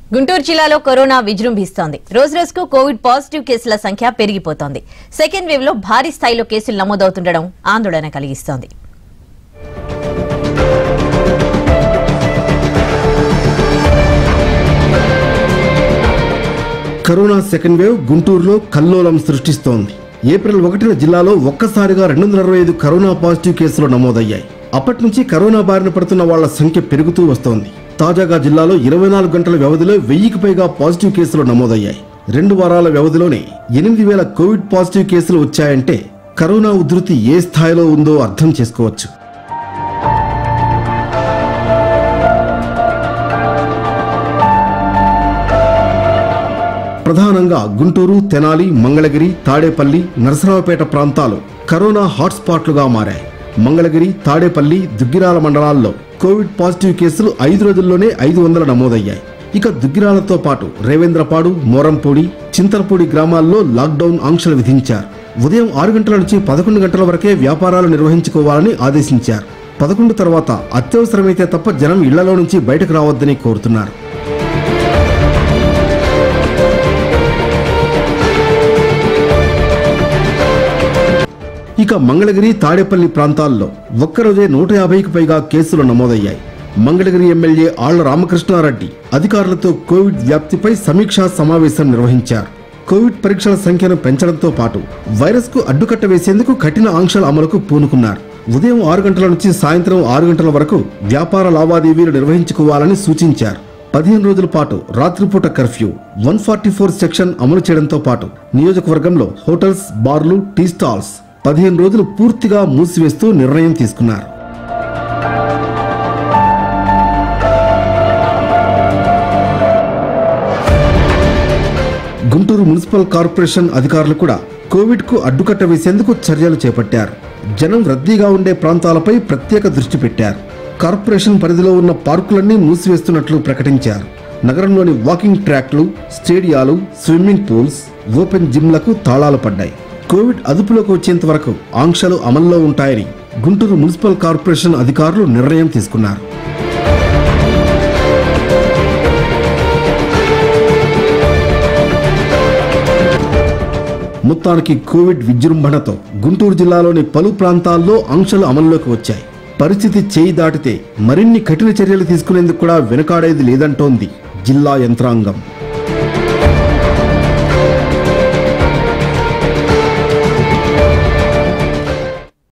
గుంటూరు జిల్లాలో కరోనా విజృంభిస్తోంది రోజు రోజుకు కోవిడ్ పాజిటివ్ కేసుల సంఖ్య పెరిగిపోతోంది సెకండ్ వేవ్ లో భారీ స్థాయిలో కేసులు నమోదవుతుండడం ఆందోళన కలిగిస్తోంది కరోనా సెకండ్ వేవ్ గుంటూరులో కల్లోలం సృష్టిస్తోంది ఏప్రిల్ ఒకటిన జిల్లాలో ఒక్కసారిగా రెండు వందల అరవై ఐదు కరోనా పాజిటివ్ కేసులు నమోదయ్యాయి అప్పటి నుంచి కరోనా బారిన పడుతున్న వాళ్ల సంఖ్య పెరుగుతూ వస్తోంది తాజాగా జిల్లాలో ఇరవై నాలుగు గంటల వ్యవధిలో వెయ్యికి పైగా పాజిటివ్ కేసులు నమోదయ్యాయి రెండు వారాల వ్యవధిలోనే ఎనిమిది వేల కోవిడ్ పాజిటివ్ కేసులు వచ్చాయంటే కరోనా ఉధృతి ఏ స్థాయిలో ఉందో అర్థం చేసుకోవచ్చు ప్రధానంగా గుంటూరు తెనాలి మంగళగిరి తాడేపల్లి నరసరావుపేట ప్రాంతాలు కరోనా హాట్స్పాట్లుగా మారాయి మంగళగిరి తాడేపల్లి దుగ్గిరాల మండలాల్లో కోవిడ్ పాజిటివ్ కేసులు ఐదు రోజుల్లోనే ఐదు వందల నమోదయ్యాయి ఇక దుగ్గిరాలతో పాటు రేవేంద్రపాడు మోరంపూడి చింతలపూడి గ్రామాల్లో లాక్డౌన్ ఆంక్షలు విధించారు ఉదయం ఆరు గంటల నుంచి పదకొండు గంటల వరకే వ్యాపారాలు నిర్వహించుకోవాలని ఆదేశించారు పదకొండు తర్వాత అత్యవసరమైతే తప్ప జనం ఇళ్లలో నుంచి బయటకు రావద్దని కోరుతున్నారు ఇక మంగళగిరి తాడేపల్లి ప్రాంతాల్లో ఒక్కరోజే నూట యాభైకి పైగా కేసులు నమోదయ్యాయి మంగళగిరి ఎమ్మెల్యే ఆళ్ల రామకృష్ణారెడ్డి అధికారులతో కోవిడ్ వ్యాప్తిపై సమీక్షా సమావేశం నిర్వహించారు కోవిడ్ పరీక్షల సంఖ్యను పెంచడంతో పాటు వైరస్ కు అడ్డుకట్ట వేసేందుకు కఠిన ఆంక్షల అమలుకు పూనుకున్నారు ఉదయం ఆరు గంటల నుంచి సాయంత్రం ఆరు గంటల వరకు వ్యాపార లావాదేవీలు నిర్వహించుకోవాలని సూచించారు పదిహేను రోజుల పాటు రాత్రిపూట curfew one forty four section అమలు చేయడంతో పాటు నియోజకవర్గంలో హోటల్స్ బార్లు టీ స్టాల్స్ పదిహేను రోజులు పూర్తిగా మూసివేస్తూ నిర్ణయం తీసుకున్నారు గుంటూరు మున్సిపల్ కార్పొరేషన్ అధికారులు కూడా కోవిడ్ కు అడ్డుకట్ట వేసేందుకు చర్యలు చేపట్టారు జనం రద్దీగా ఉండే ప్రాంతాలపై ప్రత్యేక దృష్టి పెట్టారు కార్పొరేషన్ పరిధిలో ఉన్న పార్కులన్నీ మూసివేస్తున్నట్లు ప్రకటించారు నగరంలోని వాకింగ్ ట్రాక్లు స్టేడియాలు స్విమ్మింగ్ పూల్స్ ఓపెన్ జిమ్లకు తాళాలు పడ్డాయి కోవిడ్ అదుపులోకి వచ్చేంత వరకు ఆంక్షలు అమల్లో ఉంటాయని గుంటూరు మున్సిపల్ కార్పొరేషన్ అధికారులు నిర్ణయం తీసుకున్నారు మొత్తానికి కోవిడ్ విజృంభణతో గుంటూరు జిల్లాలోని పలు ప్రాంతాల్లో ఆంక్షలు అమల్లోకి వచ్చాయి పరిస్థితి చేయి దాటితే మరిన్ని కఠిన చర్యలు తీసుకునేందుకు కూడా వెనుకాడేది లేదంటోంది జిల్లా యంత్రాంగం